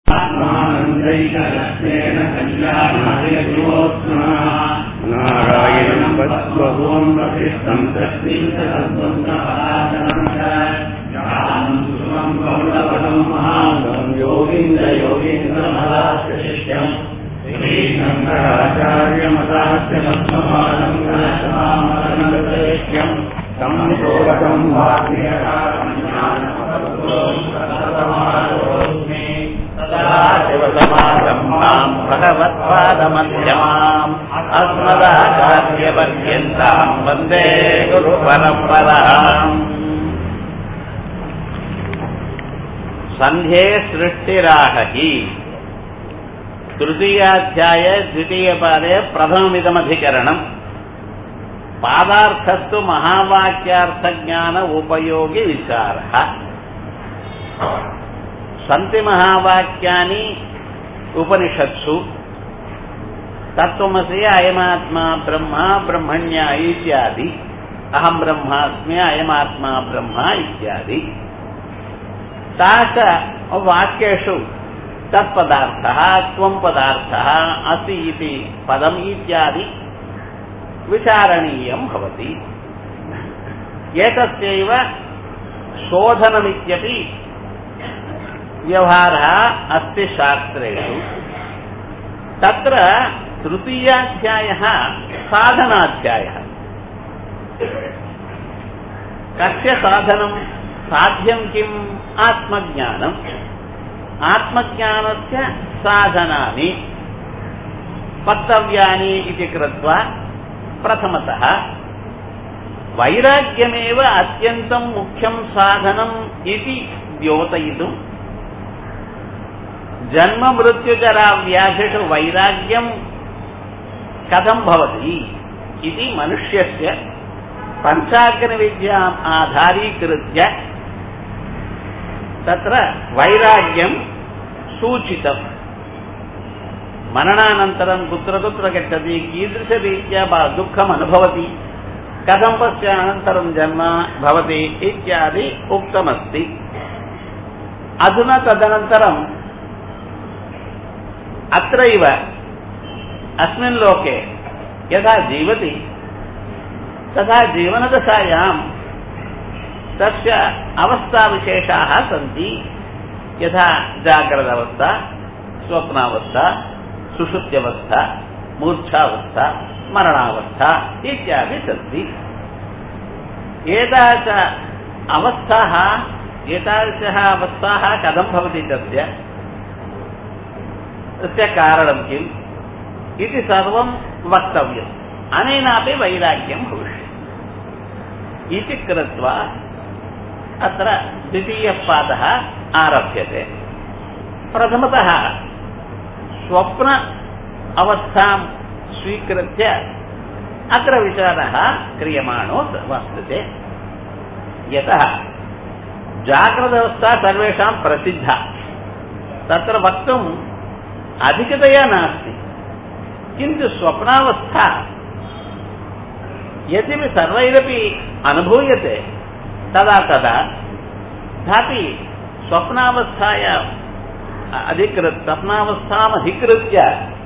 आत्मानन्दैकरत्नेन कल्याणाय योत्स्ना नारायणम् बभूवं वसिष्ठं तस्मिन् च तत्त्वं च पराशरं च ज्ञानं सुखं कौरवं महानं योगीन्द्र योगीन्द्रमदास्य शिष्यम् श्रीशङ्कराचार्यमदास्य पद्मपादं गणशमामरङ्गश्यम् तं योगं वाक्यकारं ज्ञानमतत्त्वं शिवसमारम्भाम् भगवत्पादमध्यमाम् अस्मदाचार्यपर्यन्ताम् वन्दे गुरुपरम्पराम् सन्ध्ये सृष्टिराहहि तृतीयाध्याय द्वितीयपादे प्रथममिदमधिकरणम् पादार्थस्तु महावाक्यार्थज्ञान उपयोगि विचारः सन्ति महावाक्यानि उपनिषत्सु तत्त्वमसि अयमात्मा ब्रह्मा ब्रह्मण्य इत्यादि अहं ब्रह्मास्मि अयमात्मा ब्रह्मा इत्यादि ताः वाक्येषु तत्पदार्थः त्वं पदार्थः असि इति पदम् इत्यादि विचारणीयं भवति एतस्यैव शोधनमित्यपि व्यवहारः अस्ति शास्त्रेषु तत्र तृतीयाध्यायः साधनाध्यायः कस्य साधनं साध्यं किम् आत्मज्ञानम् आत्मज्ञानस्य साधनानि वक्तव्यानि इति कृत्वा प्रथमतः वैराग्यमेव अत्यन्तं मुख्यं साधनम् इति द्योतयितुम् जन्म मृत्युजरा व्याधिषु वैराग्यं कथं भवति इति मनुष्यस्य पञ्चाग्निविद्याम् आधारीकृत्य तत्र वैराग्यं सूचितम् मरणानन्तरं कुत्र कुत्र गच्छति कीदृशरीत्या दुःखम् अनुभवति कथं पश्य अनन्तरं जन्म भवति इत्यादि उक्तमस्ति अधुना तदनन्तरम् अत्रैव अस्मिन् लोके यथा जीवति तथा जीवनदशायां तस्य अवस्थाविशेषाः सन्ति यथा जाग्रदवस्था स्वप्नावस्था सुषुप्त्यवस्था मूर्छावस्था मरणावस्था इत्यादि सन्ति एतादृश अवस्थाः एतादृशः अवस्थाः कथं भवति तस्य तस्य कारणं किम् इति सर्वं वक्तव्यम् अनेनापि वैराग्यं भविष्यति इति कृत्वा अत्र द्वितीयः पादः आरभ्यते प्रथमतः स्वप्न अवस्थां स्वीकृत्य अत्र विचारः क्रियमाणो वर्तते यतः जाग्रदवस्था सर्वेषां प्रसिद्धा तत्र वक्तुम् अधिकतया नास्ति किन्तु स्वप्नावस्था यद्यपि सर्वैरपि अनुभूयते तदा तदा तथापि स्वप्नावस्थाया अधिकृत स्वप्नावस्थामधिकृत्य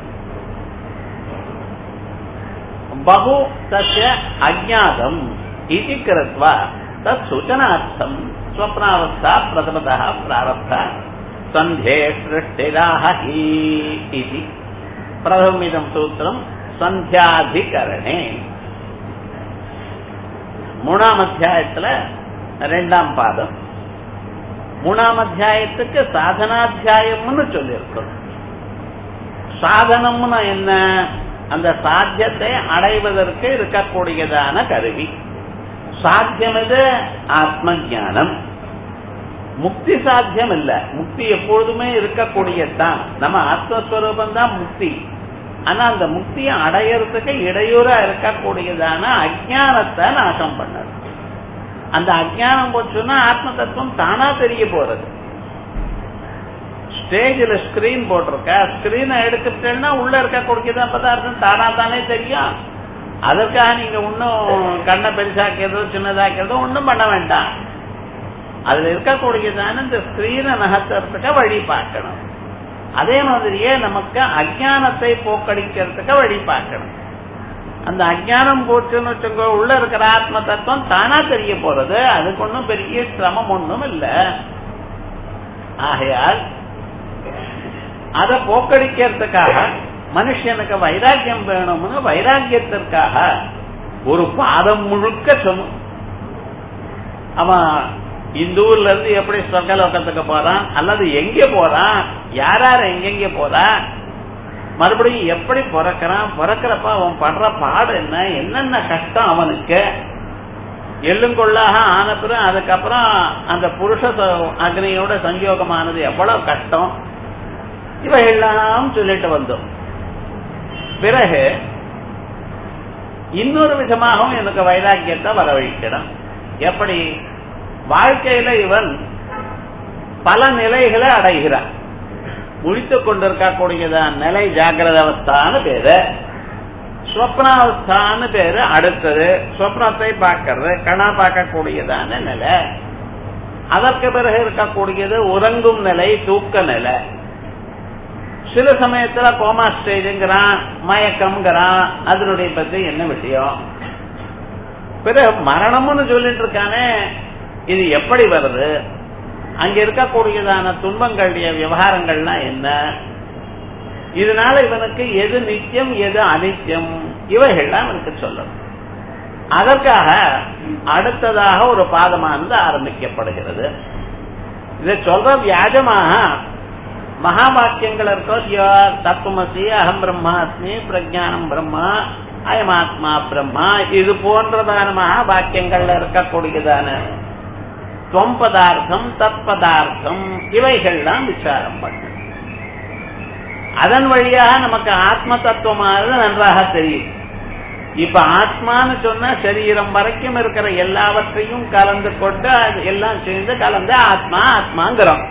बहु तस्य अज्ञातम् इति कृत्वा तत् सूचनार्थं स्वप्नावस्था प्रथमतः प्रारब्धा सन्ध्ये सृष्टिराह इति प्रथममिदं सूत्रं சந்தியாதிகரணே மூணாம் அத்தியாயத்துல ரெண்டாம் பாதம் மூணாம் அத்தியாயத்துக்கு சாதனாத்தியாயம்னு சொல்லியிருக்கோம் சாதனம்னா என்ன அந்த சாத்தியத்தை அடைவதற்கு இருக்கக்கூடியதான கருவி சாத்தியம் இது ஆத்ம ஜானம் முக்தி சாத்தியம் இல்ல முக்தி எப்பொழுதுமே இருக்கக்கூடியதுதான் நம்ம ஆத்மஸ்வரூபம் தான் முக்தி ஆனா அந்த முக்தியை அடையறதுக்கு இடையூறா இருக்கக்கூடியதான அஜானத்தை நாசம் பண்ணது அந்த அஜானம் போச்சுன்னா ஆத்ம தத்துவம் தானா தெரிய போறது ஸ்டேஜில் ஸ்கிரீன் போட்டிருக்க ஸ்கிரீனை எடுத்துட்டேன்னா உள்ள இருக்கக்கூடியதான் பதார்த்தம் தானா தானே தெரியும் அதற்காக நீங்க ஒன்னும் கண்ணை பெருசாக்கிறதோ சின்னதாக்கிறதோ ஒன்றும் பண்ண வேண்டாம் அதுல இருக்கக்கூடியதான இந்த ஸ்கிரீனை நகர்த்துறதுக்கு வழி பார்க்கணும் அதே மாதிரியே நமக்கு அஜானத்தை போக்கடிக்கிறதுக்கு வழி பார்க்கணும் அந்த அஜானம் போச்சுன்னு வச்சுக்கோ உள்ள இருக்கிற ஆத்ம தத்துவம் தானா தெரிய போறது அதுக்கு ஒன்றும் பெரிய சிரமம் ஒன்றும் இல்ல ஆகையால் அதை போக்கடிக்கிறதுக்காக மனுஷனுக்கு வைராக்கியம் வேணும்னு வைராக்கியத்திற்காக ஒரு பாதம் முழுக்க சொன்னும் அவன் இந்த ஊர்ல இருந்து எப்படி சொர்க்கலோகத்துக்கு போறான் அல்லது எங்க போறான் யார் யார் எங்கெங்க போறா மறுபடியும் எப்படி பிறக்கிறான் பிறக்கிறப்ப அவன் படுற பாடு என்ன என்னென்ன கஷ்டம் அவனுக்கு எள்ளுங்கொள்ளாக ஆன பிறகு அதுக்கப்புறம் அந்த புருஷ அக்னியோட சஞ்சோகமானது எவ்வளவு கஷ்டம் இவையெல்லாம் சொல்லிட்டு வந்தோம் பிறகு இன்னொரு விதமாகவும் எனக்கு வைராக்கியத்தை வரவழைக்கணும் எப்படி வாழ்க்கையில இவன் பல நிலைகளை அடைகிறான் முழித்துக் கொண்டிருக்கக்கூடியதான் நிலை ஜாகிரத அவஸ்தான்னு பேரு ஸ்வப்னாவஸ்தான்னு பேரு அடுத்தது ஸ்வப்னத்தை பார்க்கறது கணா பார்க்கக்கூடியதான நிலை அதற்கு பிறகு இருக்கக்கூடியது உறங்கும் நிலை தூக்க நிலை சில சமயத்துல கோமா ஸ்டேஜுங்கிறான் மயக்கம்ங்கிறான் அதனுடைய பத்தி என்ன விஷயம் பிறகு மரணம்னு சொல்லிட்டு இருக்கானே இது எப்படி வருது அங்க இருக்கக்கூடியதான துன்பங்களுடைய விவகாரங்கள்லாம் என்ன இதனால இவனுக்கு எது நித்தியம் எது அனித்தியம் இவைகள்லாம் இவனுக்கு சொல்லணும் அதற்காக அடுத்ததாக ஒரு பாதமானது ஆரம்பிக்கப்படுகிறது இதை சொல்ற வியாஜமாக மகா வாக்கியங்கள் இருக்கோ இல்லையோ தத்துவமசி அகம் பிரம்மாஸ்மி பிரஜானம் பிரம்மா அயமாத்மா பிரம்மா இது போன்றதான மகா வாக்கியங்கள்ல இருக்கக்கூடியதான துவம் பதார்த்தம் தத் பதார்த்தம் இவைகள்லாம் விசாரம் பண்ணு அதன் வழியாக நமக்கு ஆத்ம தத்துவமானது நன்றாக தெரியும் இப்ப ஆத்மான்னு சொன்னா சரீரம் வரைக்கும் இருக்கிற எல்லாவற்றையும் கலந்து கொண்டு அது எல்லாம் சேர்ந்து கலந்து ஆத்மா ஆத்மாங்கிறோம்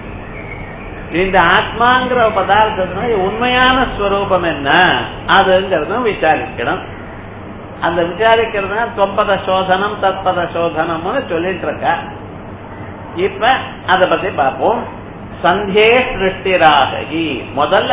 இந்த ஆத்மாங்கிற பதார்த்தத்தினுடைய உண்மையான ஸ்வரூபம் என்ன அதுங்கிறதும் விசாரிக்கணும் அந்த விசாரிக்கிறது தொம்பத சோதனம் தத்பத சோதனம்னு சொல்லிட்டு இருக்க இப்ப அத பத்தி பார்ப்போம் சந்தே சிருஷ்டிராகி முதல்ல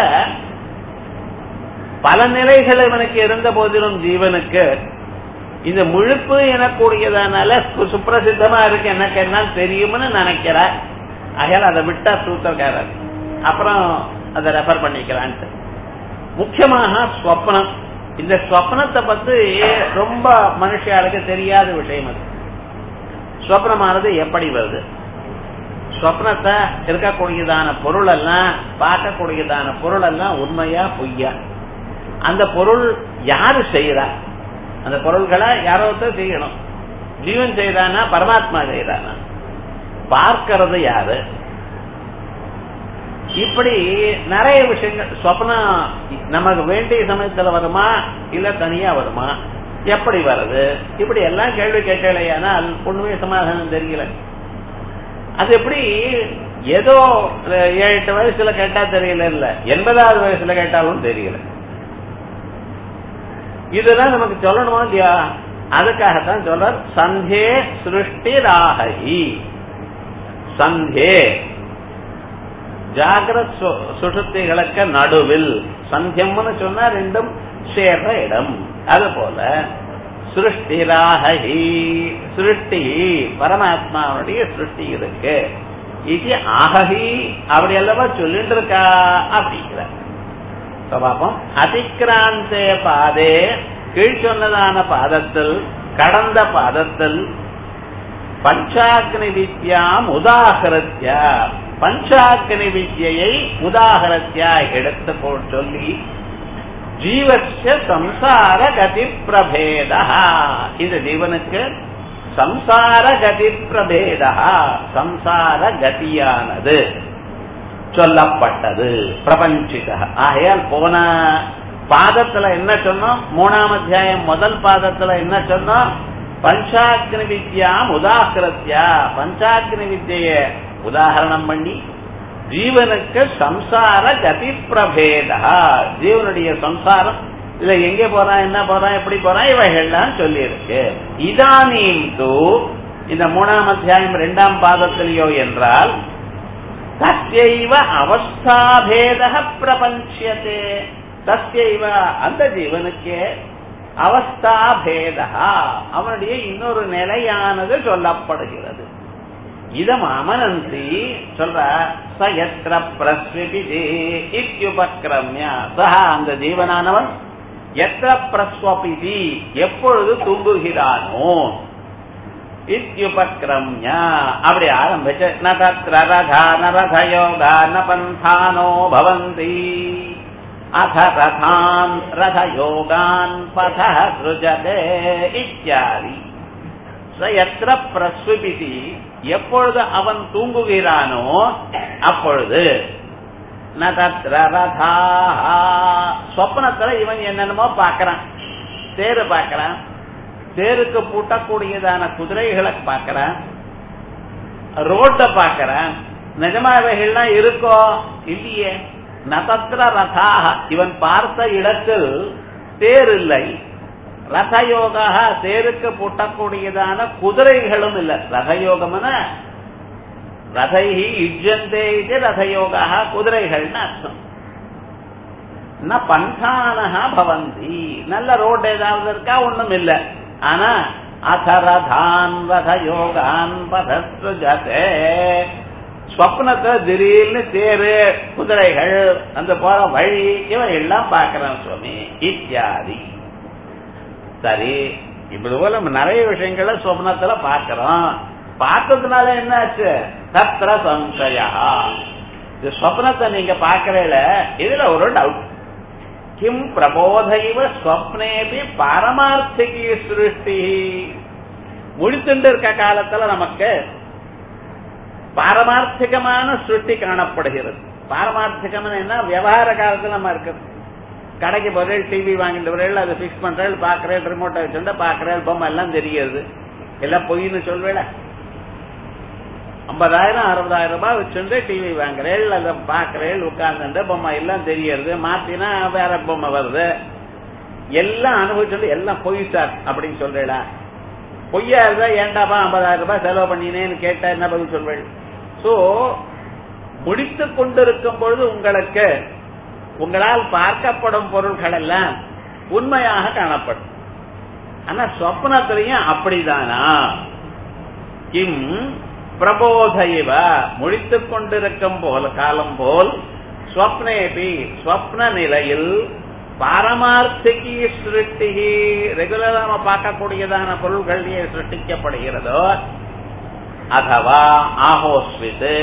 பல நிலைகள் இவனுக்கு இருந்த போதிலும் ஜீவனுக்கு இந்த முழுப்பு எனக்கூடியதனால சுப்பிரசித்தமா இருக்கு எனக்கு என்ன தெரியும்னு நினைக்கிற அகையால் அதை விட்டா சூத்திரக்காரர் அப்புறம் அதை ரெஃபர் பண்ணிக்கிறான்ட்டு முக்கியமாக ஸ்வப்னம் இந்த ஸ்வப்னத்தை பத்தி ரொம்ப மனுஷியாளுக்கு தெரியாத விஷயம் அது ஸ்வப்னமானது எப்படி வருது ஸ்வப்னத்தை இருக்கக்கூடியதான பொருள் எல்லாம் பார்க்கக்கூடியதான பொருள் எல்லாம் உண்மையா பொய்யா அந்த பொருள் யாரு செய்யறா அந்த பொருள்களை யாரோ ஒருத்தர் செய்யணும் ஜீவன் செய்தானா பரமாத்மா செய்யறானா பார்க்கறது யாரு இப்படி நிறைய விஷயங்கள் சொப்னம் நமக்கு வேண்டிய சமயத்துல வருமா இல்ல தனியா வருமா எப்படி வருது இப்படி எல்லாம் கேள்வி கேட்கலையானால் ஒண்ணுமே சமாதானம் தெரியல அது எப்படி ஏதோ ஏழு எட்டு வயசுல கேட்டா தெரியல இல்ல எண்பதாவது வயசுல கேட்டாலும் தெரியல இதுதான் நமக்கு சொல்லணுமா இல்லையா அதுக்காகத்தான் சொல்ற சந்தே சிருஷ்டி ராகி சந்தே ஜாகிரத் சுஷுத்திகளுக்கு நடுவில் சந்தியம்னு சொன்னா ரெண்டும் சேர்ற இடம் அது போல சிருஷ்டிராகி சிருஷ்டி பரமாத்மாவுடைய சிருஷ்டி இருக்கு இது ஆகி அப்படி அல்லவா சொல்லிட்டு இருக்கா அப்படிங்கிற பாப்போம் அதிக்ராந்தே பாதே கீழ் சொன்னதான பாதத்தில் கடந்த பாதத்தில் பஞ்சாக்னி வித்யாம் உதாகரத்யா பஞ்சாக்னி வித்யை உதாகரத்யா எடுத்து போல் சொல்லி ஜீவஸ்ய சம்சார கதி பிரபேத இந்த ஜீவனுக்கு சம்சார கதி பிரபேத சம்சார கதியானது சொல்லப்பட்டது பிரபஞ்சிக ஆகையால் போன பாதத்துல என்ன சொன்னோம் மூணாம் அத்தியாயம் முதல் பாதத்துல என்ன சொன்னோம் பஞ்சாக்னி வித்யாம் உதாகிருத்தியா பஞ்சாக்னி வித்திய உதாகரணம் பண்ணி ஜீவனுக்கு சம்சார கதி பிரபேதா ஜீவனுடைய சம்சாரம் இதுல எங்க போறான் என்ன போறான் எப்படி போறான் இவைகள்லாம் சொல்லி இருக்கு இதானீம் தூ இந்த மூணாம் அத்தியாயம் இரண்டாம் பாதத்திலேயோ என்றால் தஸ்யைவ அவஸ்தாபேத பிரபஞ்சியதே தஸ்யைவ அந்த ஜீவனுக்கே அவஸ்தாபேதா அவனுடைய இன்னொரு நிலையானது சொல்லப்படுகிறது இதம் அமனந்தி சொல்ற ச எத்திர பிரஸ்விபிதே இத்யுபக்ரம்ய சஹ அந்த ஜீவனானவன் எத்திர பிரஸ்வபிதி எப்பொழுது தூங்குகிறானோ இத்யுபக்ரம்ய அப்படி ஆரம்பிச்சு ந தத்ர ரதா ந ரதயோகா ந பந்தானோ பவந்தி அத ரதான் ரதயோகான் பத சுஜதே இத்தியாதி ச எத்திர பிரஸ்விபிதி எப்பொழுது அவன் தூங்குகிறானோ அப்பொழுது ந தத்ர ரதா சொப்னத்துல இவன் என்னென்னமோ பார்க்கறான் தேரு பார்க்கறான் தேருக்கு பூட்டக்கூடியதான குதிரைகளை பார்க்கறான் ரோட்ட பார்க்கறான் நிஜமாவைகள்லாம் இருக்கோ இல்லையே நதத்திர ரதாக இவன் பார்த்த இடத்தில் தேர் இல்லை ரதயோகா தேருக்கு பூட்டக்கூடியதான குதிரைகளும் இல்லை ரதயோகம்னா ரதைஹி யுஜந்தே இது ரதயோகா குதிரைகள்னு அர்த்தம் ந பந்தானஹா பவந்தி நல்ல ரோடு ஏதாவது இருக்கா ஒண்ணும் இல்ல ஆனா அசரதான் ரதயோகான் பதஸ்வஜதே ஸ்வப்னத்தை திடீர்னு தேரு குதிரைகள் அந்த போற வழி இவன் எல்லாம் பாக்குறான் சுவாமி இத்தியாதி சரி இப்படி போல நம்ம நிறைய விஷயங்களை சொப்னத்துல பாக்குறோம் பார்த்ததுனால என்னாச்சு தத்திர சம்சயா இந்த சொப்னத்தை நீங்க பாக்குறீல இதுல ஒரு டவுட் கிம் பிரபோதைவ ஸ்வப்னேபி பாரமார்த்திகி சிருஷ்டி முடித்துட்டு இருக்க காலத்துல நமக்கு பாரமார்த்திகமான சிருஷ்டி காணப்படுகிறது பாரமார்த்திகம்னு என்ன விவகார காலத்துல நம்ம இருக்குது கடைக்கு போறேன் டிவி வாங்கிட்டு வரேன் அதை பிக்ஸ் பண்றேன் பாக்குறேன் ரிமோட்டை வச்சுட்டு பாக்குறேன் பொம்மை எல்லாம் தெரியுது எல்லாம் பொய்னு சொல்வேல ஐம்பதாயிரம் அறுபதாயிரம் ரூபாய் வச்சுட்டு டிவி வாங்குறேன் அதை பாக்குறேன் உட்கார்ந்துட்டு பொம்மை எல்லாம் தெரியறது மாத்தினா வேற பொம்மை வருது எல்லாம் அனுபவிச்சுட்டு எல்லாம் பொய் சார் அப்படின்னு சொல்றேடா பொய்யா இருந்தா ஏண்டாப்பா ஐம்பதாயிரம் ரூபாய் செலவு பண்ணினேன்னு கேட்டா என்ன பதில் சொல்வேன் சோ முடித்து கொண்டிருக்கும் பொழுது உங்களுக்கு உங்களால் பார்க்கப்படும் பொருள்கள் எல்லாம் உண்மையாக காணப்படும் ஆனா சொப்னத்திலையும் அப்படிதானா கிம் பிரபோதைவ முடித்துக் கொண்டிருக்கும் போல் காலம் போல் ஸ்வப்னேபி ஸ்வப்ன நிலையில் பாரமார்த்திகி சிருஷ்டி ரெகுலரா நம்ம பார்க்கக்கூடியதான பொருள்களிலேயே சிருஷ்டிக்கப்படுகிறதோ அதவா ஆஹோஸ்வித்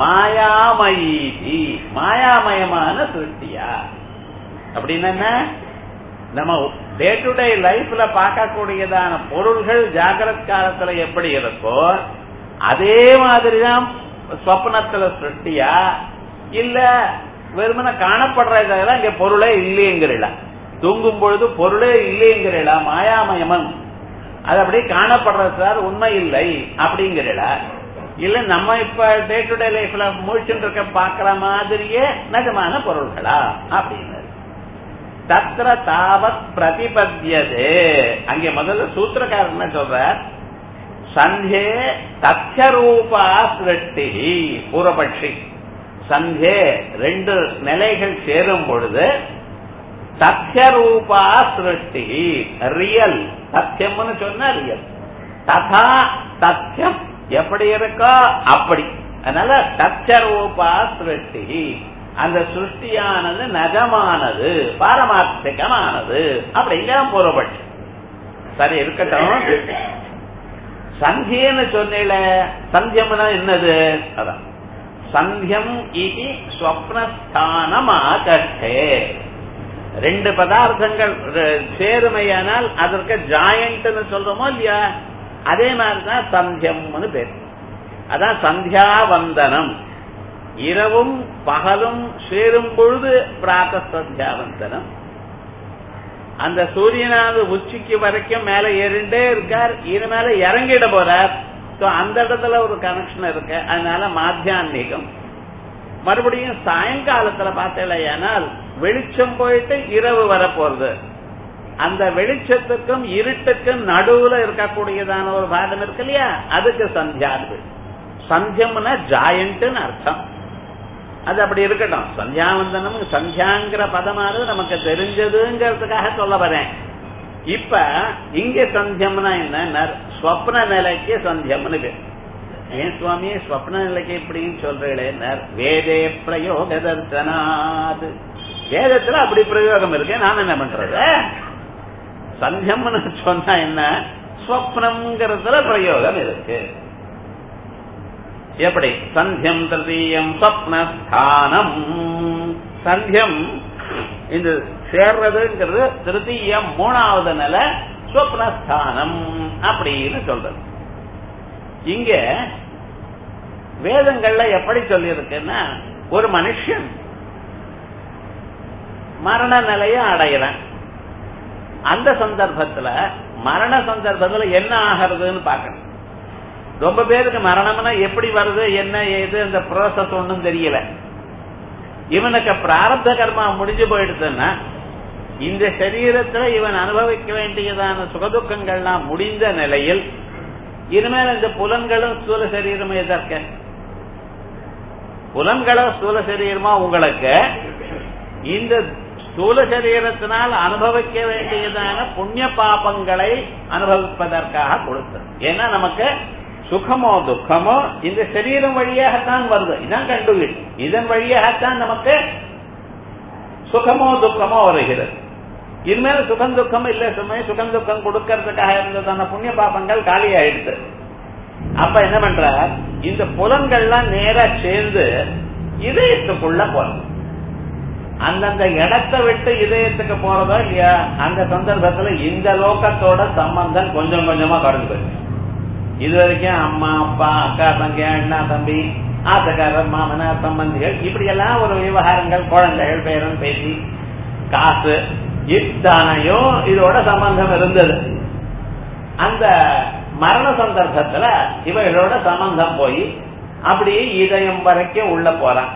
மாயாமயீதி மாயாமயமான சிருஷ்டியா அப்படின்னு என்ன நம்ம டே டு டே லைஃப்ல பார்க்கக்கூடியதான பொருள்கள் ஜாகிரத் காலத்துல எப்படி இருக்கோ அதே மாதிரிதான் சொப்னத்துல சிருஷ்டியா இல்ல வெறுமன காணப்படுறதெல்லாம் இங்க பொருளே இல்லைங்கிறீங்களா தூங்கும் பொழுது பொருளே இல்லைங்கிறீங்களா மாயாமயமன் அது அப்படியே காணப்படுறது சார் உண்மை இல்லை அப்படிங்கிறீங்களா இல்ல நம்ம இப்ப டே டு டே லைஃப்ல முழிச்சுட்டு இருக்க பாக்குற மாதிரியே நிஜமான பொருள்களா அப்படின்னு தத்திர தாவத் பிரதிபத்தியதே அங்கே முதல்ல சூத்திரக்காரர் என்ன சொல்ற சந்தே தத்தியரூபா சிருஷ்டி பூர்வபட்சி சந்தே ரெண்டு நிலைகள் சேரும் பொழுது தத்தியரூபா சிருஷ்டி ரியல் சத்தியம்னு சொன்னா ரியல் ததா தத்தியம் எப்படி இருக்கோ அப்படி அதனால தத்தியரூபா சிருஷ்டி அந்த சிருஷ்டியானது நஜமானது பாரமார்த்திகமானது அப்படிங்கிற பூர்வபட்சம் சரி இருக்கட்டும் சந்தியன்னு சொன்னேல சந்தியம்னா என்னது அதான் சந்தியம் இது ஸ்வப்னஸ்தானம் ஆகட்டே ரெண்டு பதார்த்தங்கள் சேருமையானால் அதற்கு ஜாயண்ட்னு சொல்றோமோ இல்லையா அதே மாதிரிதான் சந்தியம்னு பேர் அதான் சந்தியாவந்தனம் இரவும் பகலும் சேரும் பொழுது பிராத்த சந்தியாவந்தனம் அந்த சூரியனாவது உச்சிக்கு வரைக்கும் மேல ஏறிண்டே இருக்கார் இது மேல இறங்கிட போறார் அந்த இடத்துல ஒரு கனெக்ஷன் இருக்கு அதனால மாத்தியான்மிகம் மறுபடியும் சாயங்காலத்துல பார்த்தேனால் வெளிச்சம் போயிட்டு இரவு வரப்போறது அந்த வெளிச்சத்துக்கும் இருட்டுக்கும் நடுவுல இருக்கக்கூடியதான ஒரு பாகம் இருக்கு இல்லையா அதுக்கு சந்தியாது சந்தியம்னா ஜாயண்ட்னு அர்த்தம் அது அப்படி இருக்கட்டும் சந்தியாவந்தனம் சந்தியாங்கிற பதமானது நமக்கு தெரிஞ்சதுங்கிறதுக்காக சொல்ல வரேன் இப்ப இங்க சந்தியம்னா என்ன ஸ்வப்ன நிலைக்கு சந்தியம்னு பேர் ஏன் சுவாமி ஸ்வப்ன நிலைக்கு எப்படின்னு சொல்றேன் வேதே பிரயோக தர்சனாது வேதத்துல அப்படி பிரயோகம் இருக்கு நான் என்ன பண்றது சந்தியம்னு சொன்னா என்ன ஸ்வப்னம்ங்கிறதுல பிரயோகம் இருக்கு எப்படி சந்தியம் திருத்தீயம் ஸ்வப்னஸ்தானம் சந்தியம் இந்த சேர்றதுங்கிறது திருத்தீயம் மூணாவது நிலை ஸ்வப்னஸ்தானம் அப்படின்னு சொல்றது இங்க வேதங்கள்ல எப்படி சொல்லி இருக்குன்னா ஒரு மனுஷன் மரண நிலையை அடையிறான் அந்த சந்தர்ப்பத்துல மரண சந்தர்ப்பத்துல என்ன ஆகிறதுன்னு பாக்கணும் ரொம்ப பேருக்கு மரணம்னா எப்படி வருது என்ன ஏது அந்த ப்ராசஸ் ஒன்றும் தெரியல இவனுக்கு பிராரப்த கர்மா முடிஞ்சு போயிடுதுன்னா இந்த சரீரத்துல இவன் அனுபவிக்க வேண்டியதான சுகதுக்கங்கள்லாம் முடிந்த நிலையில் இனிமேல் இந்த புலன்களும் ஸ்தூல சரீரமே எதற்க புலன்களும் ஸ்தூல சரீரமா உங்களுக்கு இந்த ஸ்தூல சரீரத்தினால் அனுபவிக்க வேண்டியதான புண்ணிய பாபங்களை அனுபவிப்பதற்காக கொடுத்தது ஏன்னா நமக்கு சுகமோ துக்கமோ இந்த சரீரம் வழியாகத்தான் வருது இதான் கண்டுபிடி இதன் வழியாகத்தான் நமக்கு சுகமோ துக்கமோ வருகிறது இனிமேல் சுகம் துக்கம் இல்ல சுமை சுகம் துக்கம் கொடுக்கறதுக்காக இருந்ததான புண்ணிய பாபங்கள் காலி ஆயிடுது அப்ப என்ன பண்ற இந்த புலன்கள்லாம் நேரா சேர்ந்து இதயத்துக்குள்ள போறது அந்தந்த இடத்தை விட்டு இதயத்துக்கு போறதோ இல்லையா அந்த சந்தர்ப்பத்துல இந்த லோகத்தோட சம்பந்தம் கொஞ்சம் கொஞ்சமா குறைஞ்சு போயிடுச்சு இது வரைக்கும் அம்மா அப்பா அக்கா தங்கி அண்ணா தம்பி ஆத்தக்காரர் மாமனார் சம்பந்திகள் இப்படி எல்லாம் ஒரு விவகாரங்கள் குழந்தைகள் பேரன் பேசி காசு இத்தனையும் இதோட சம்பந்தம் இருந்தது அந்த மரண சந்தர்ப்பத்துல இவைகளோட சம்பந்தம் போய் அப்படியே இதயம் வரைக்கும் உள்ள போறான்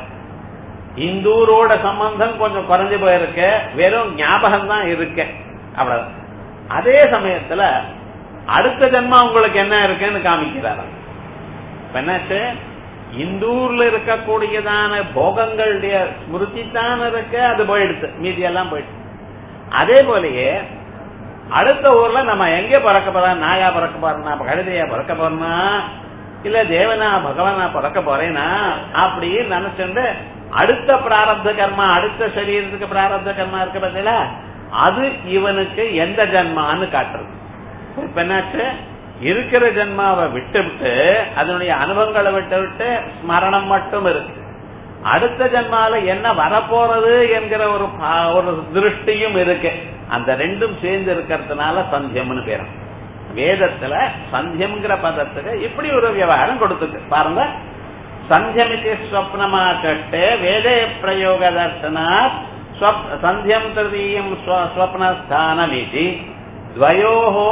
இந்தூரோட சம்பந்தம் கொஞ்சம் குறைஞ்சு போயிருக்கு வெறும் ஞாபகம் தான் இருக்கு அவ்வளவு அதே சமயத்துல அடுத்த ஜென்மா உங்களுக்கு என்ன இருக்குன்னு காமிக்கிறார் என்னாச்சு இந்தூர்ல இருக்கக்கூடியதான போகங்களுடைய ஸ்மிருதி தான் இருக்கு அது போயிடுச்சு மீதி எல்லாம் போயிடுச்சு அதே போலயே அடுத்த ஊர்ல நம்ம எங்க பிறக்க போறோம் நாயா பிறக்க போறோம்னா கழுதையா பிறக்க போறோம்னா இல்ல தேவனா பகவானா பிறக்க போறேனா அப்படின்னு நினைச்சுட்டு அடுத்த பிராரப்த கர்மா அடுத்த சரீரத்துக்கு பிராரப்த கர்மா இருக்கு பார்த்தீங்களா அது இவனுக்கு எந்த ஜன்மான்னு காட்டுறது இப்ப என்னாச்சு இருக்கிற ஜென்மாவை விட்டு விட்டு அதனுடைய அனுபவங்களை விட்டு விட்டு ஸ்மரணம் மட்டும் இருக்கு அடுத்த ஜென்மால என்ன வரப்போறது என்கிற ஒரு ஒரு திருஷ்டியும் இருக்கு அந்த ரெண்டும் சேர்ந்து இருக்கிறதுனால சந்தியம்னு பேரும் வேதத்துல சந்தியம்ங்கிற பதத்துக்கு இப்படி ஒரு விவகாரம் கொடுத்துருக்கு பாருங்க சந்தியமிக்கு ஸ்வப்னமா கட்டு வேதே பிரயோக தர்சனாத் சந்தியம் திருதீயம் ஸ்வப்னஸ்தானமிதி துவயோகோ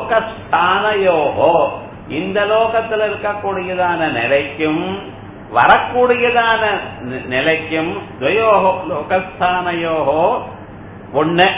லோகஸ்தானயோகோ இந்த லோகத்தில் இருக்கக்கூடியதான நிலைக்கும் வரக்கூடியதான நிலைக்கும் துவயோகோ லோகஸ்தானயோகோ ஒண்ணு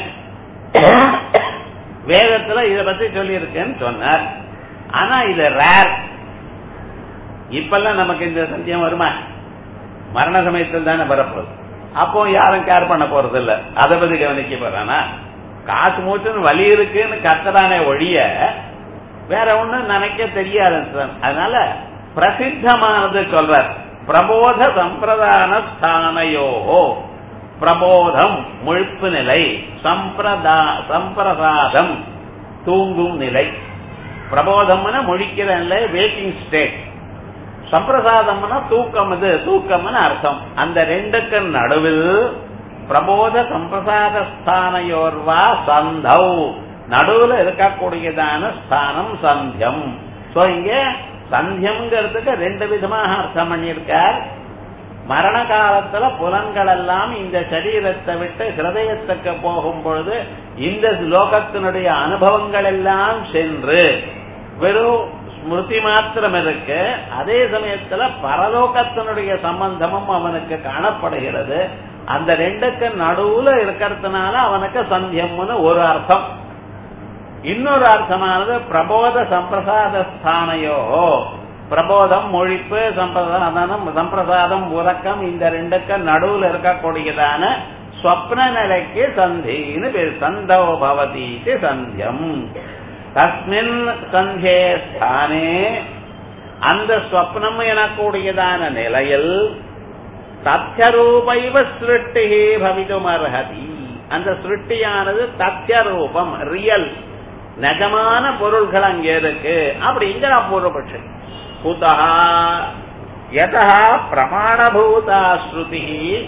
வேதத்துல இத பத்தி சொல்லி இருக்கேன்னு சொன்னார் ஆனா இது ரேர் இப்பெல்லாம் நமக்கு இந்த சத்தியம் வருமா மரண சமயத்தில் தானே வரப்போகுது அப்போ யாரும் கேர் பண்ண போறது இல்ல அதை பத்தி கவனிக்க போறானா காசு மூச்சுன்னு வலி இருக்குன்னு கத்துறானே ஒழிய வேற ஒண்ணு நினைக்க தெரியாது அதனால பிரசித்தமானது சொல்றார் பிரபோத சம்பிரதான ஸ்தானயோகோ பிரபோதம் முழுப்பு நிலை சம்பிரதா சம்பிரசாதம் தூங்கும் நிலை பிரபோதம்னா முழிக்கிற நிலை வேக்கிங் ஸ்டேட் சம்பிரசாதம்னா தூக்கம் இது தூக்கம்னு அர்த்தம் அந்த ரெண்டுக்கு நடுவில் பிரபோத சம்பிரசாத ஸ்தானையோர்வா சந்தௌ நடுவுல இருக்கக்கூடியதான ஸ்தானம் சந்தியம் சோ இங்க சந்தியம்ங்கிறதுக்கு ரெண்டு விதமாக அர்த்தம் பண்ணியிருக்கார் மரண காலத்துல புலன்கள் எல்லாம் இந்த சரீரத்தை விட்டு ஹிருதயத்துக்கு போகும் பொழுது இந்த லோகத்தினுடைய அனுபவங்கள் எல்லாம் சென்று வெறும் ஸ்மிருதி மாத்திரம் இருக்கு அதே சமயத்துல பரலோகத்தினுடைய சம்பந்தமும் அவனுக்கு காணப்படுகிறது அந்த ரெண்டுக்கு நடுவுல இருக்கிறதுனால அவனுக்கு சந்தியம்னு ஒரு அர்த்தம் இன்னொரு அர்த்தமானது பிரபோத சம்பிரசாத ஸ்தானையோ பிரபோதம் மொழிப்பு சம்பிரதானம் சம்பிரசாதம் உறக்கம் இந்த ரெண்டுக்கு நடுவுல இருக்கக்கூடியதான ஸ்வப்ன நிலைக்கு சந்தின்னு பேர் சந்தோ பவதி சந்தியம் தஸ்மின் சந்தே ஸ்தானே அந்த ஸ்வப்னம் எனக்கூடியதான நிலையில் தத்யரூபைவ சிருஷ்டி பவிதும் அர்ஹதி அந்த சிருஷ்டியானது தத்யரூபம் ரியல் நிஜமான பொருள்கள் அங்க இருக்கு அப்படிங்கிற பூர்வபட்சம் குதா யதா பிரமாணபூதா ஸ்ருதி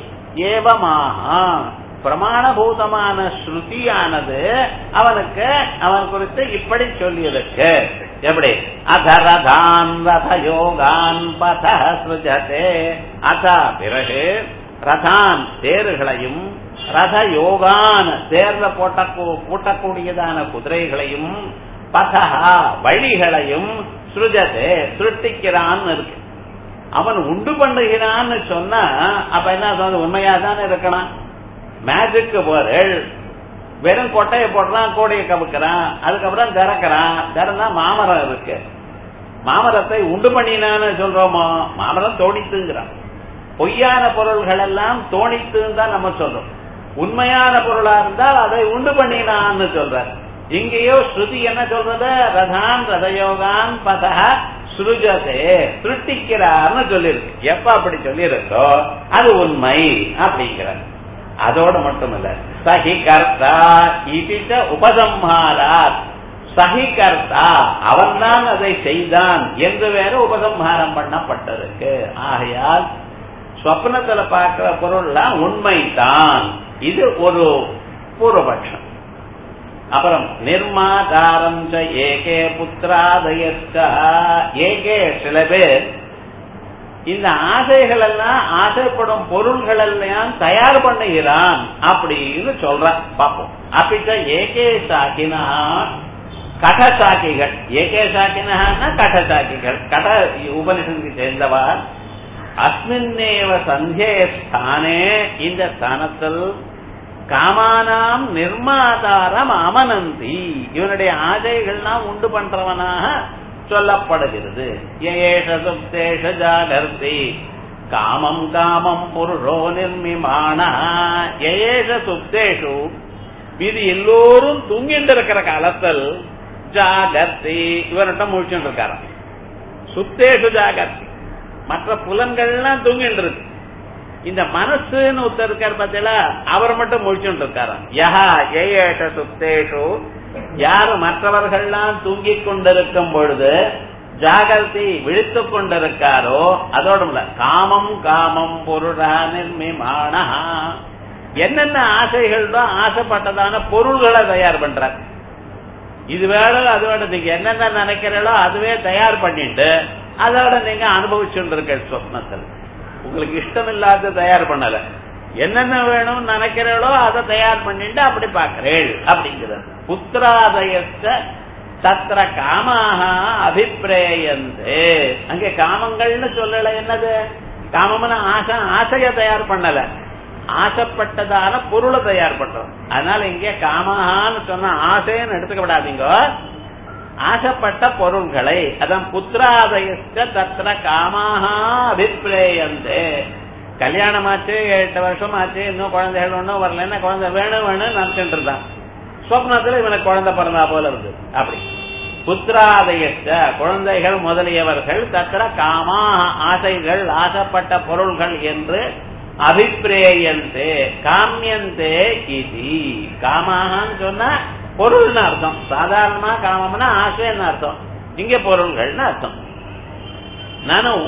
ஏவமாக பிரமாணபூதமான ஸ்ருதியானது அவனுக்கு அவன் குறித்து இப்படி சொல்லியிருக்கு எப்படி அதரதான் ரத யோகான் பத சுஜதே அத பிறகு ரதான் தேர்களையும் ரத யோகான் தேர்ல போட்ட பூட்டக்கூடியதான குதிரைகளையும் பதஹா வழிகளையும் சுருஜதே சுருட்டிக்கிறான் இருக்கு அவன் உண்டு பண்ணுகிறான்னு சொன்னா அப்ப என்ன சொல்றது உண்மையா தானே இருக்கணும் மேஜிக்கு போறேள் வெறும் கொட்டையை போடுறான் கோடையை கவுக்கிறான் அதுக்கப்புறம் திறக்கிறான் திறந்தா மாமரம் இருக்கு மாமரத்தை உண்டு பண்ணினான்னு சொல்றோமோ மாமரம் தோணித்துங்கிறான் பொய்யான பொருள்கள் எல்லாம் தோணித்துன்னு தான் நம்ம சொல்றோம் உண்மையான பொருளா இருந்தால் அதை உண்டு பண்ணினான்னு சொல்ற இங்கேயோ ஸ்ருதி என்ன சொல்றது ரதான் ரதயோகான் பதக சுருஜதே சிருஷ்டிக்கிறார்னு சொல்லியிருக்கு எப்ப அப்படி சொல்லியிருக்கோ அது உண்மை அப்படிங்கிறார் அதோட மட்டுமல்ல சஹி கர்த்தா இதிச்ச உபசம்ஹாராத் சஹி கர்த்தா அவன்தான் அதை செய்தான் என்று வேற உபசம்ஹாரம் பண்ணப்பட்டிருக்கு ஆகையால் ஸ்வப்னத்துல பார்க்கிற பொருள்லாம் உண்மைதான் இது ஒரு பூர்வபட்சம் அப்புறம் நிர்மாதாரம் ஏகே புத்திராதயச்ச ஏகே சில பேர் இந்த ஆசைகள் எல்லாம் ஆசைப்படும் பொருள்கள் எல்லாம் தயார் பண்ணுகிறான் அப்படின்னு சொல்றான் பார்ப்போம் அப்பிட்ட ஏகே சாக்கினா கட சாக்கிகள் ஏகே சாக்கினா கட சாக்கிகள் கட உபனிஷத்துக்கு சேர்ந்தவா அஸ்மின்னேவ சந்தே ஸ்தானே இந்த ஸ்தானத்தில் காமானாம் நிர்மாதாரம் அமனந்தி இவனுடைய ஆசைகள்லாம் உண்டு பண்றவனாக சொல்லப்படுகிறது ஏஷ சுப்தேஷ ஜாகர்த்தி காமம் காமம் புருஷோ நிர்மிமான ஏஷ சுப்தேஷு இது எல்லோரும் தூங்கிட்டு இருக்கிற காலத்தில் ஜாகர்த்தி இவர்கிட்ட முழிச்சுட்டு இருக்காராம் சுப்தேஷு ஜாகர்த்தி மற்ற புலன்கள்லாம் தூங்கிட்டு இருக்கு இந்த மனசுன்னு ஒருத்தர் இருக்கார் பார்த்தீங்களா அவர் மட்டும் முழிச்சுட்டு இருக்காராம் யஹா ஏஷ சுப்தேஷு யாரு மற்றவர்கள்லாம் தூங்கிக் கொண்டிருக்கும் பொழுது ஜாகர்த்தி விழித்துக் கொண்டிருக்காரோ அதோட காமம் காமம் பொருளா நிர்மிமான என்னென்ன ஆசைகள் தான் ஆசைப்பட்டதான பொருள்களை தயார் பண்றார் இது வேட அது வேட நீங்க என்னென்ன நினைக்கிறீங்களோ அதுவே தயார் பண்ணிட்டு அதோட நீங்க அனுபவிச்சுட்டு இருக்க சொப்னத்தில் உங்களுக்கு இஷ்டம் இல்லாத தயார் பண்ணல என்னென்ன வேணும்னு நினைக்கிறீங்களோ அதை தயார் பண்ணிட்டு அப்படி பாக்குறேள் அப்படிங்கிறது புத்திராதயத்த தத்திர காமாக அபிப்பிரேயந்தே அங்கே காமங்கள்னு சொல்லல என்னது காமம்னு ஆசை ஆசைய தயார் பண்ணல ஆசைப்பட்டதான பொருளை தயார் பண்றோம் அதனால இங்கே காமஹான்னு சொன்னா ஆசைன்னு எடுத்துக்கப்படாதீங்க ஆசைப்பட்ட பொருள்களை அதான் புத்திராதயத்த தத்திர காமாக அபிப்பிரேயந்தே கல்யாணம் ஆச்சு எட்டு வருஷம் ஆச்சு இன்னும் குழந்தைகள் ஒன்றும் வரல என்ன குழந்தை வேணும் வேணும் நினைச்சிட்டு இருந்தான் சொப்னத்துல இவனுக்கு குழந்தை பிறந்தா போல இருக்கு அப்படி புத்திராதயத்த குழந்தைகள் முதலியவர்கள் தத்திர காமா ஆசைகள் ஆசைப்பட்ட பொருள்கள் என்று அபிப்பிரேயந்தே காமியந்தே இது காமான்னு சொன்னா பொருள்னு அர்த்தம் சாதாரணமா காமம்னா ஆசைன்னு அர்த்தம் இங்க பொருள்கள்னு அர்த்தம் நானும்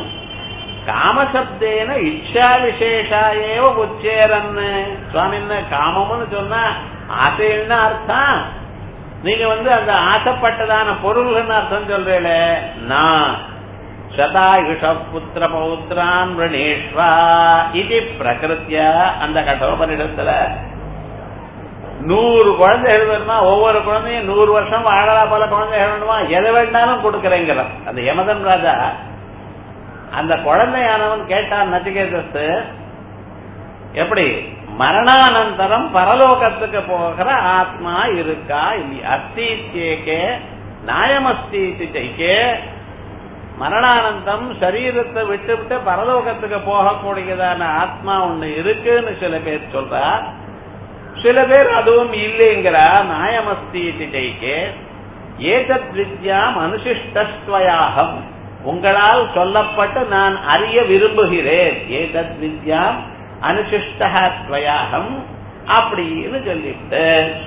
காமசப்தேன இச்சா விசேஷா ஏவ உச்சேரன்னு சுவாமின்னு காமம்னு சொன்னா ஆசைன்னு அர்த்தம் நீங்க வந்து அந்த ஆசைப்பட்டதான பொருள்னு அர்த்தம் சொல்றீல நான் சதாயுஷ புத்திர பௌத்திரான் ரணேஸ்வா இது பிரகிருத்திய அந்த கட்டோபனிடத்துல நூறு குழந்தைகள் வேணுமா ஒவ்வொரு குழந்தையும் நூறு வருஷம் வாழலா போல குழந்தைகள் வேணுமா எதை வேணாலும் கொடுக்கறேங்கிறான் அந்த யமதன் ராஜா அந்த குழந்தையானவன் கேட்டான் நச்சிகேதத்து எப்படி மரணானந்தரம் பரலோகத்துக்கு போகிற ஆத்மா இருக்கா இல்லையா அஸ்தீத்தியேக்கே நாயமஸ்தீதி செய்கே மரணானந்தம் சரீரத்தை விட்டு விட்டு பரலோகத்துக்கு போகக்கூடியதான ஆத்மா ஒண்ணு இருக்குன்னு சில பேர் சொல்றா சில பேர் அதுவும் இல்லைங்கிறா நியாயமஸ்தி ஜெயிக்கே ஏதத் வித்யாம் அனுசிஷ்டஸ்வயாகம் உங்களால் சொல்லப்பட்டு நான் அறிய விரும்புகிறேன் ஏதத் வித்யாம் அனுசிஷ்டஸ்வயாகம் அப்படின்னு சொல்லிட்டு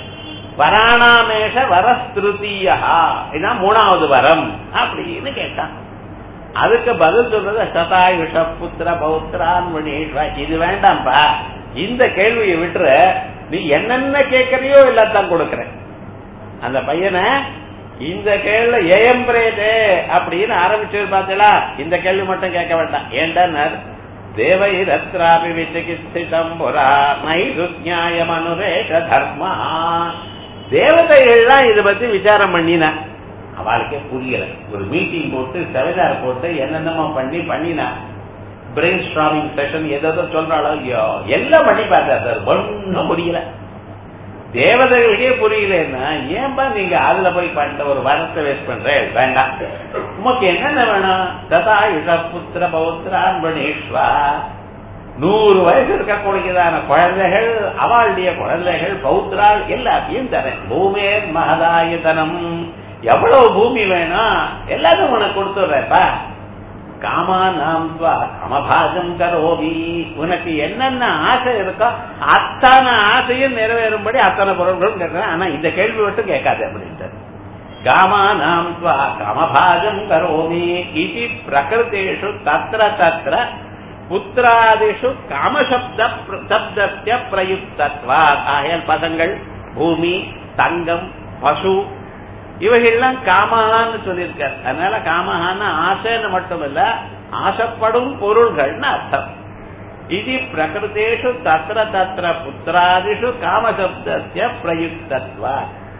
வராணாமேஷ வரஸ்திருத்தீயா இதான் மூணாவது வரம் அப்படின்னு கேட்டான் அதுக்கு பதில் சொல்றது சதாயுஷ புத்திர பௌத்திரான் மணீஸ்வா இது வேண்டாம்ப்பா இந்த கேள்வியை விட்டுற நீ என்னென்ன கேட்கறியோ எல்லாத்தான் கொடுக்கறேன் அந்த பையனை இந்த கேள்வி ஏயம்பிரேதே அப்படின்னு ஆரம்பிச்சு பார்த்தீங்களா இந்த கேள்வி மட்டும் கேட்க வேண்டாம் ஏண்டனர் தேவை ரத்ராபி விசிகிஸ்திதம் புரா நைருஜ்ஞாயம் அனுரேஷ தர்மா தேவதைகள்லாம் இதை பத்தி விசாரம் பண்ணினா அவளுக்கே புரியல ஒரு மீட்டிங் போட்டு செமினார் போட்டு என்னென்னமோ பண்ணி பண்ணினா பிரெயின் ஸ்ட்ராமிங் செஷன் ஏதோ சொல்றாளோ ஐயோ எல்லாம் பண்ணி பார்த்தா சார் ஒன்னும் புரியல தேவதைகளுக்கே புரியலன்னா ஏன்பா நீங்க அதுல போய் பண்ண ஒரு வரத்தை வேஸ்ட் பண்ற வேண்டாம் உமக்கு என்னென்ன வேணும் ததா யுஷ புத்திர பௌத்திரான் பணேஸ்வா நூறு வயசு இருக்கக்கூடியதான குழந்தைகள் அவளுடைய குழந்தைகள் பௌத்திரால் எல்லாத்தையும் தரேன் பூமேர் மகதாயதனம் எவ்வளவு பூமி வேணும் எல்லாரும் உனக்கு கொடுத்துடுறேப்பா காமா நாம் காமபாகம் கரோபி உனக்கு என்னென்ன ஆசை இருக்கோ அத்தனை ஆசையும் நிறைவேறும்படி அத்தனை பொருள்களும் கேட்கிறேன் ஆனா இந்த கேள்வி மட்டும் கேட்காது அப்படின்ட்டு காமா நாம் காமபாகம் கரோமி இது பிரகிருத்தேஷு தத்திர தத்திர புத்திராதிஷு காமசப்த சப்தத்திய பிரயுக்தத்வா ஆகையால் பதங்கள் பூமி தங்கம் பசு இவைகள்லாம் காமஹான்னு சொல்லியிருக்கார் அதனால காமஹான்னு ஆசைன்னு மட்டும் இல்ல ஆசைப்படும் பொருள்கள்னு அர்த்தம் இது பிரகிருத்தேஷு தத்திர தத்திர புத்திராதிஷு காமசப்தத்திய பிரயுக்தத்வா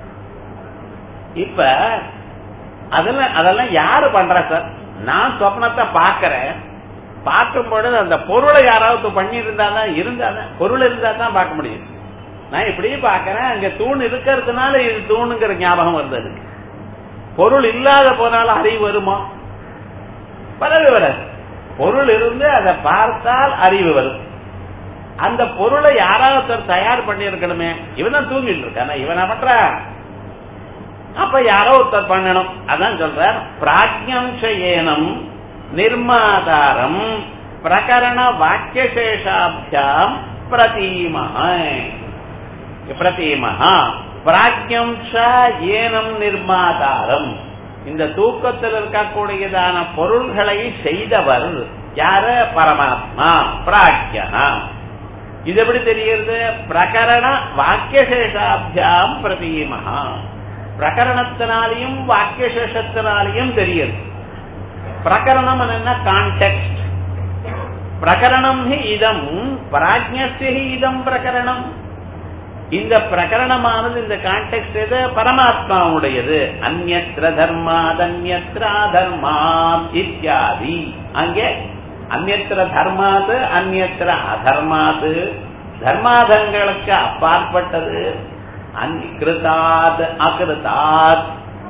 இப்ப அதெல்லாம் அதெல்லாம் யாரு பண்ற சார் நான் சொப்னத்தை பாக்கிறேன் பார்க்கும் பொழுது அந்த பொருளை யாராவது பண்ணி இருந்தாதான் இருந்தாதான் பொருள் இருந்தா தான் பார்க்க முடியும் நான் இப்படியே பாக்கிறேன் அங்க தூண் இருக்கிறதுனால இது தூணுங்கிற ஞாபகம் வருது எனக்கு பொருள் இல்லாத போனாலும் அறிவு வருமா வரவே வராது பொருள் இருந்து அதை பார்த்தால் அறிவு வரும் அந்த பொருளை யாராவது ஒருத்தர் தயார் பண்ணி இருக்கணுமே இவன் தான் தூங்கிட்டு இருக்கான இவன் பண்ற அப்ப யாரோ ஒருத்தர் பண்ணணும் அதான் சொல்ற பிராஜ்யம்சேனம் நிர்மாதாரம் பிரகரண வாக்கியசேஷாபியாம் பிரதீமஹ பிரதீமஹா பிராஜ்யம் ஏனம் நிர்மாதாரம் இந்த தூக்கத்தில் இருக்கக்கூடியதான பொருள்களை செய்தவர் யார பரமாத்மா பிராஜ்யனா இது எப்படி தெரிகிறது பிரகரண வாக்கியசேஷாபியாம் பிரதீமஹா பிரகரணத்தினாலையும் வாக்கியசேஷத்தினாலையும் தெரியுது பிரகரணம் என்ன கான்டெக்ட் பிரகரணம் ஹி இதம் பிராஜ்யஸ்ய ஹி இதம் பிரகரணம் இந்த பிரகரணமானது இந்த கான்டெக்ட் எது பரமாத்மாவுடையது அந்நத்திர தர்மாத் அந்நத்திரா தர்மாத் இத்தியாதி அங்கே அந்நத்திர தர்மாத் அந்நத்திர அதர்மாத் தர்மாதங்களுக்கு அப்பாற்பட்டது அன்கிருதாத் அகிருதாத்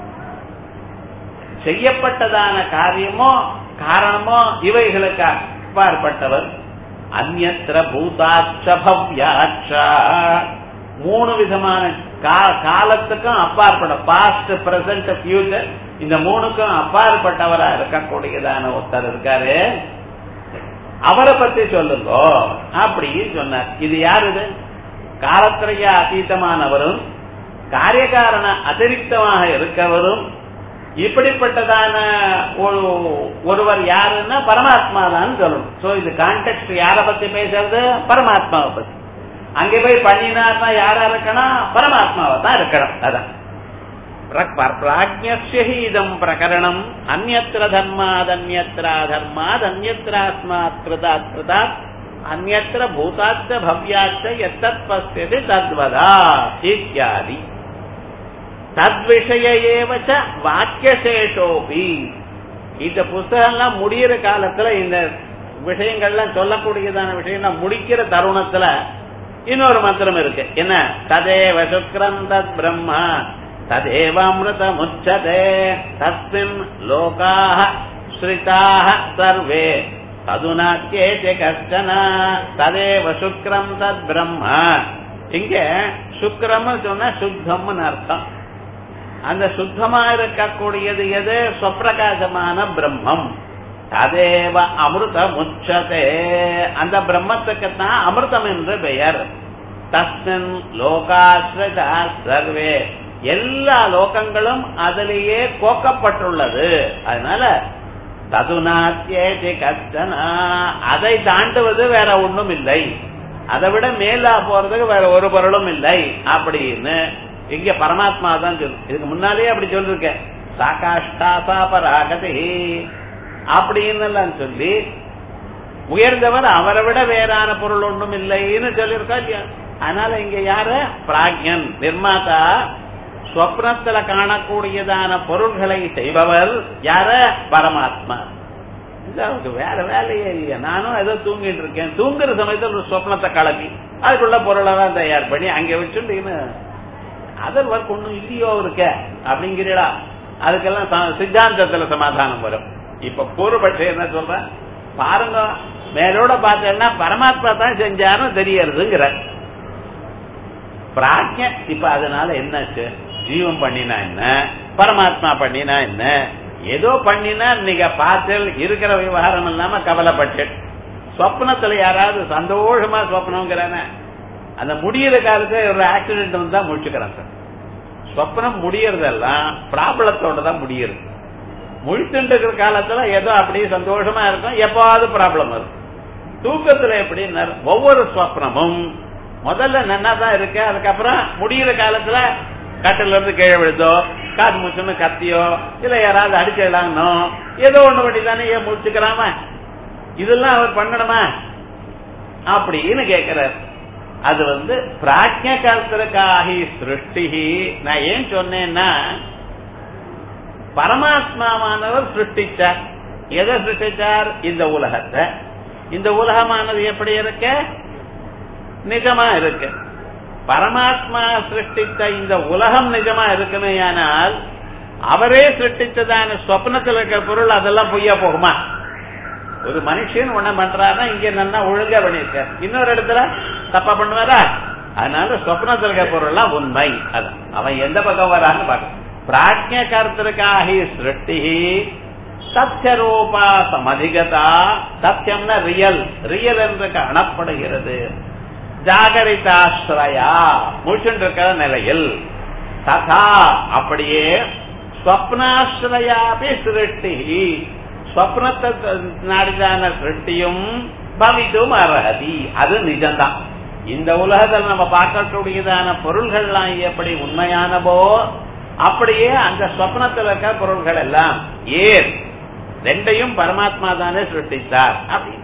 செய்யப்பட்டதான காரியமோ காரணமோ இவைகளுக்கு அப்பாற்பட்டவர் அந்நத்திர பூதாட்ச பவ்யாட்சா மூணு விதமான காலத்துக்கும் அப்பாற்பட்ட பாஸ்ட் பிரசன்ட் ஃபியூச்சர் இந்த மூணுக்கும் அப்பாற்பட்டவரா இருக்கக்கூடியதான ஒருத்தர் இருக்காரு அவரை பத்தி சொல்லுங்க அப்படின்னு சொன்னார் இது யாரு இது காலத்திரைய அதீதமானவரும் காரியகாரண அதிரிக்தமாக இருக்கவரும் இப்படிப்பட்டதான ஒரு ஒருவர் யாருன்னா பரமாத்மா தான் சொல்லணும் சோ இது கான்டெக்ட் யார பத்தி பேசுறது பரமாத்மாவை பத்தி அங்க போய் பண்ணினார்னா யாரா இருக்கணும் பரமாத்மாவை தான் இருக்கணும் அதான் பிராஜ்யி இதம் பிரகரணம் அந்நத்திர தர்மாத் அந்நத்திரா தர்மாத் அந்நத்திராஸ்மாத் கிருதாத் கிருதாத் அந்நத்திர பூதாச்ச பவ்யாச்ச எத்தத் பசியது தத்வதா இத்தியாதி தத்விஷய ஏவச்ச வாக்கியசேஷோபி இந்த புஸ்தகம்லாம் முடியிற காலத்துல இந்த விஷயங்கள்லாம் சொல்லக்கூடியதான விஷயம்லாம் முடிக்கிற தருணத்துல இன்னொரு மந்திரம் இருக்கு என்ன ததேவ சுக்ரம் தத் பிரம்மா ததேவ அமிர்தம் உச்சதே தஸ்மின் லோகாக ஸ்ரிதாக சர்வே ததுனாக்கேச்ச கஷ்டன ததேவ சுக்ரம் தத் பிரம்ம இங்க சுக்ரம் சொன்னா சுத்தம்னு அர்த்தம் அந்த சுத்தமா இருக்கக்கூடியது எது சொப்பிரகாசமான பிரம்மம் ததேவ அமிர்தம் உச்சதே அந்த பிரம்மத்துக்கு தான் அமிர்தம் என்று பெயர் தஸ்மின் லோகாஸ்ரதா சர்வே எல்லா லோகங்களும் அதிலேயே கோக்கப்பட்டுள்ளது அதனால ததுநாத்தியேதி கஷ்டனா அதை தாண்டுவது வேற ஒண்ணும் இல்லை அதை விட மேலா போறதுக்கு வேற ஒரு பொருளும் இல்லை அப்படின்னு இங்க பரமாத்மா தான் சொல்லு இதுக்கு முன்னாலேயே அப்படி சொல்லிருக்கேன் சாகாஷ்டாசாபராகதி அப்படின்னு எல்லாம் சொல்லி உயர்ந்தவர் அவரை விட வேறான பொருள் ஒன்றும் இல்லைன்னு சொல்லியிருக்கா இல்லையா அதனால இங்க யாரு பிராக்யன் நிர்மாதா ஸ்வப்னத்துல காணக்கூடியதான பொருள்களை செய்பவர் யார பரமாத்மா இது அவருக்கு வேற வேலையே இல்லையா நானும் ஏதோ தூங்கிட்டு இருக்கேன் தூங்குற சமயத்துல ஒரு சொப்னத்தை கலப்பி அதுக்குள்ள பொருளெல்லாம் தயார் பண்ணி அங்க வச்சுட்டு அதர் ஒர்க் ஒண்ணும் இல்லையோ இருக்க அப்படிங்கிறீடா அதுக்கெல்லாம் ச- சித்தாந்தத்துல சமாதானம் வரும் இப்ப பூர்வபட்சம் என்ன சொல்ற பாருங்க மேலோட பார்த்தேன்னா பரமாத்மா தான் செஞ்சாருன்னு தெரியறதுங்கிற பிராஜ்ய இப்ப அதனால என்னாச்சு ஜீவன் பண்ணினா என்ன பரமாத்மா பண்ணினா என்ன ஏதோ பண்ணினா நீங்க பார்த்து இருக்கிற விவகாரம் இல்லாம கவலைப்பட்டு சொப்னத்துல யாராவது சந்தோஷமா சொப்னங்கிறானே அந்த முடியிற காலத்துல ஒரு ஆக்சிடென்ட் வந்தா முடிச்சுக்கிறான் சார் சொப்னம் முடியறதெல்லாம் ப்ராப்ளத்தோட தான் முடியுது முழிச்சுட்டு இருக்கிற காலத்துல ஏதோ அப்படியே சந்தோஷமா இருக்கும் எப்பாவது ப்ராப்ளம் வரும் தூக்கத்துல எப்படின்னா ஒவ்வொரு சொப்னமும் முதல்ல நன்னா தான் இருக்கு அதுக்கப்புறம் முடியிற காலத்துல கட்டில இருந்து கீழே விழுதோ காது மூச்சுன்னு கத்தியோ இல்ல யாராவது அடிச்சிடலாங்கன்னோ ஏதோ ஒண்ணு பண்ணி தானே ஏன் முடிச்சுக்கிறாம இதெல்லாம் அவர் பண்ணணுமா அப்படின்னு கேட்கிறார் அது வந்து பிராஜ்ய கர்த்தருக்காகி சிருஷ்டி நான் ஏன் சொன்னேன்னா பரமாத்மாவானவர் சிருஷ்டிச்சார் எதை சிருஷ்டிச்சார் இந்த உலகத்தை இந்த உலகமானது எப்படி இருக்க நிஜமா இருக்கு பரமாத்மா சிருஷ்டித்த இந்த உலகம் நிஜமா இருக்குமே ஆனால் அவரே சிருஷ்டித்ததான சொப்னத்தில் இருக்கிற பொருள் அதெல்லாம் பொய்யா போகுமா ஒரு மனுஷன் ஒண்ணு பண்றாருன்னா இங்க நல்லா ஒழுங்கா பண்ணிருக்க இன்னொரு இடத்துல தப்பா பண்ணுவாரா அதனால சொப்னத்தில் இருக்கிற பொருள் எல்லாம் உண்மை அதான் அவன் எந்த பக்கம் வரான்னு பார்க்க பிராஜ்ய கர்த்தருக்காகி சிருஷ்டி சத்தியரூபா சமதிகதா சத்தியம்னா ரியல் ரியல் என்று காணப்படுகிறது ஜாகரிதாஸ்ரயா முழிச்சுட்டு இருக்கிற நிலையில் ததா அப்படியே ஸ்வப்னாஸ்ரயாபி சிருஷ்டி ஸ்வப்னத்தை நாடிதான சிருஷ்டியும் பவிதும் அர்ஹதி அது நிஜம்தான் இந்த உலகத்தில் நம்ம பார்க்கக்கூடியதான பொருள்கள்லாம் எப்படி உண்மையானவோ அப்படியே அந்த ஸ்வப்னத்தில் இருக்கிற பொருள்கள் எல்லாம் ஏன் ரெண்டையும் பரமாத்மா தானே சிருஷ்டித்தார் அப்படின்ட்டு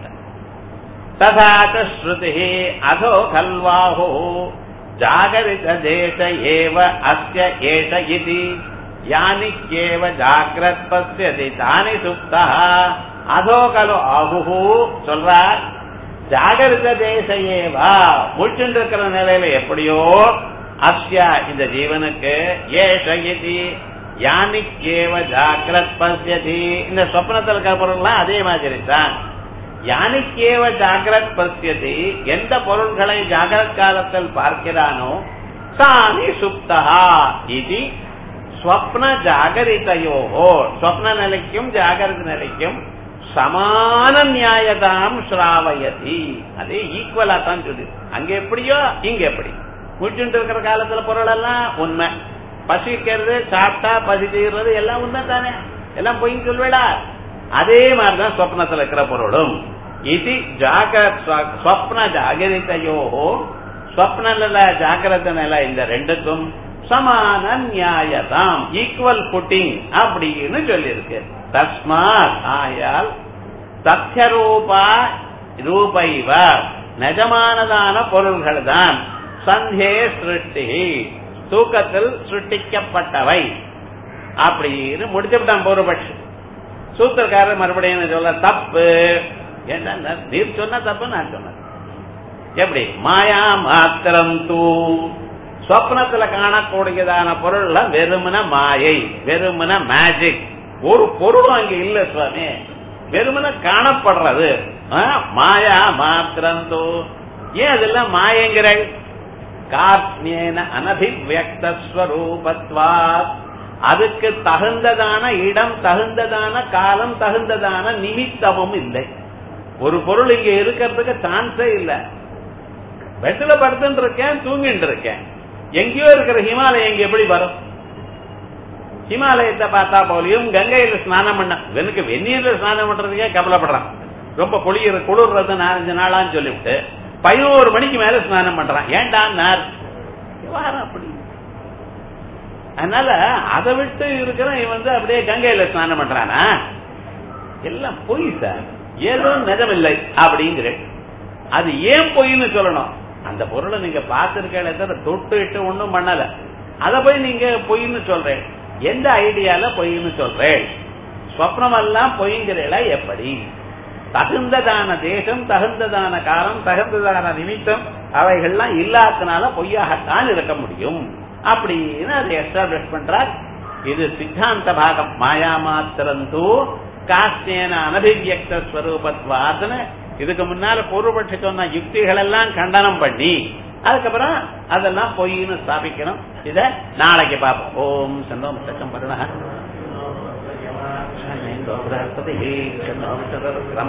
ததாச்ச ஸ்ருதி அதோ கல்வாஹோ ஜாகரித தேச ஏவ அஸ்ய ஏஷ இதி யானிக்கேவ ஜாகிரத் பசியதி தானி சுப்தா அதோ கலு ஆகுஹு சொல்றார் ஜாகரித தேச ஏவா முழிச்சுட்டு இருக்கிற நிலையில எப்படியோ அஸ்யா இந்த ஜீவனுக்கு ஏஷ இதி யானிக்கேவ ஜாகிரத் பசியதி இந்த சொப்னத்தில் இருக்கிற பொருள்லாம் அதே மாதிரி தான் யானிக்கேவ ஜாகிரத் பசியதி எந்த பொருள்களை ஜாகிரத் காலத்தில் பார்க்கிறானோ சாணி சுப்தா இது ஸ்வப்ன ஜாகரிதையோகோ ஸ்வப்ன நிலைக்கும் ஜாகிரத நிலைக்கும் சமான நியாயதாம் ஸ்ராவயதி அதே ஈக்குவலா தான் சொல்லு அங்க எப்படியோ இங்க எப்படி முடிச்சுட்டு இருக்கிற காலத்துல பொருள் எல்லாம் உண்மை பசிக்கிறது சாப்பிட்டா பசி தீர்றது எல்லாம் உண்மை தானே எல்லாம் பொய்ன்னு சொல்வேடா அதே மாதிரிதான் சொப்னத்துல இருக்கிற பொருளும் இது ஸ்வப்ன ஜாகரிதையோ ஸ்வப்ன நில ஜாகிரத நில இந்த ரெண்டுக்கும் சமான நியாயதாம் ஈக்குவல் புட்டிங் அப்படின்னு சொல்லியிருக்கு தஸ்மாத் ஆயால் சத்தியரூபா ரூபைவ நிஜமானதான பொருள்கள் தான் சந்தே சிருஷ்டி தூக்கத்தில் சிருஷ்டிக்கப்பட்டவை அப்படின்னு முடிச்சுவிட்டான் பூர்வபட்சி சூத்திரக்காரர் மறுபடியும் சொல்ல தப்பு என்ன நீர் சொன்ன தப்பு நான் சொன்னேன் எப்படி மாயா மாத்திரம் தூ சொப்னத்துல காணக்கூடியதான பொருள்ல வெறுமன மாயை வெறுமன மேஜிக் ஒரு பொருளும் அங்க இல்ல சுவாமி வெறுமன காணப்படுறது ஆ, மாயா மாத்திரந்தோ ஏன் அதெல்லாம் மாயங்கிற காத்யேன அனபிவியக்த ஸ்வரூபத்வா அதுக்கு தகுந்ததான இடம் தகுந்ததான காலம் தகுந்ததான நிமித்தமும் இல்லை ஒரு பொருள் இங்க இருக்கிறதுக்கு சான்ஸே இல்ல பெட்ல படுத்துட்டு இருக்கேன் தூங்கிட்டு இருக்கேன் எங்கேயோ இருக்கிற ஹிமாலயம் இங்க எப்படி வரும் ஹிமாலயத்தை பார்த்தா போலியும் கங்கையில ஸ்நானம் பண்ண எனக்கு வெந்நீர்ல ஸ்நானம் பண்றதுக்கே கவலைப்படுறான் ரொம்ப குளிர் குளிர்றது நாலஞ்சு நாளான்னு சொல்லிவிட்டு பதினோரு மணிக்கு மேல ஸ்நானம் பண்றான் ஏன்டா நார் விவகாரம் அப்படி அதனால அதை விட்டு இருக்கிற இவன் வந்து அப்படியே கங்கையில ஸ்நானம் பண்றானா எல்லாம் பொய் சார் ஏதோ நிஜமில்லை அப்படிங்கிற அது ஏன் பொய்ன்னு சொல்லணும் அந்த பொருளை நீங்க பார்த்திருக்கே தவிர தொட்டு இட்டு ஒண்ணும் பண்ணல அத போய் நீங்க பொய்ன்னு சொல்றேன் எந்த ஐடியால பொய்ன்னு சொல்றேன் ஸ்வப்னம் எல்லாம் பொய்ங்கிறீங்களா எப்படி தகுந்ததான தேசம் தகுந்ததான காலம் தகுந்ததான நிமித்தம் அவைகள்லாம் இல்லாதனால பொய்யாகத்தான் இருக்க முடியும் அப்படின்னு அதை எஸ்டாப்ளிஷ் பண்றார் இது சித்தாந்த பாகம் மாயா மாத்திரந்தோ காஸ்தேன அனபிவியக்த ஸ்வரூபத்வாதுன்னு இதுக்கு முன்னால பூர்வபட்ச சொன்ன யுக்திகள் எல்லாம் கண்டனம் பண்ணி அதுக்கப்புறம் அதெல்லாம் பொய்ன்னு ஸ்தாபிக்கணும் இத நாளைக்கு பார்ப்போம் ஓம் சந்தோம் சக்கம் பருண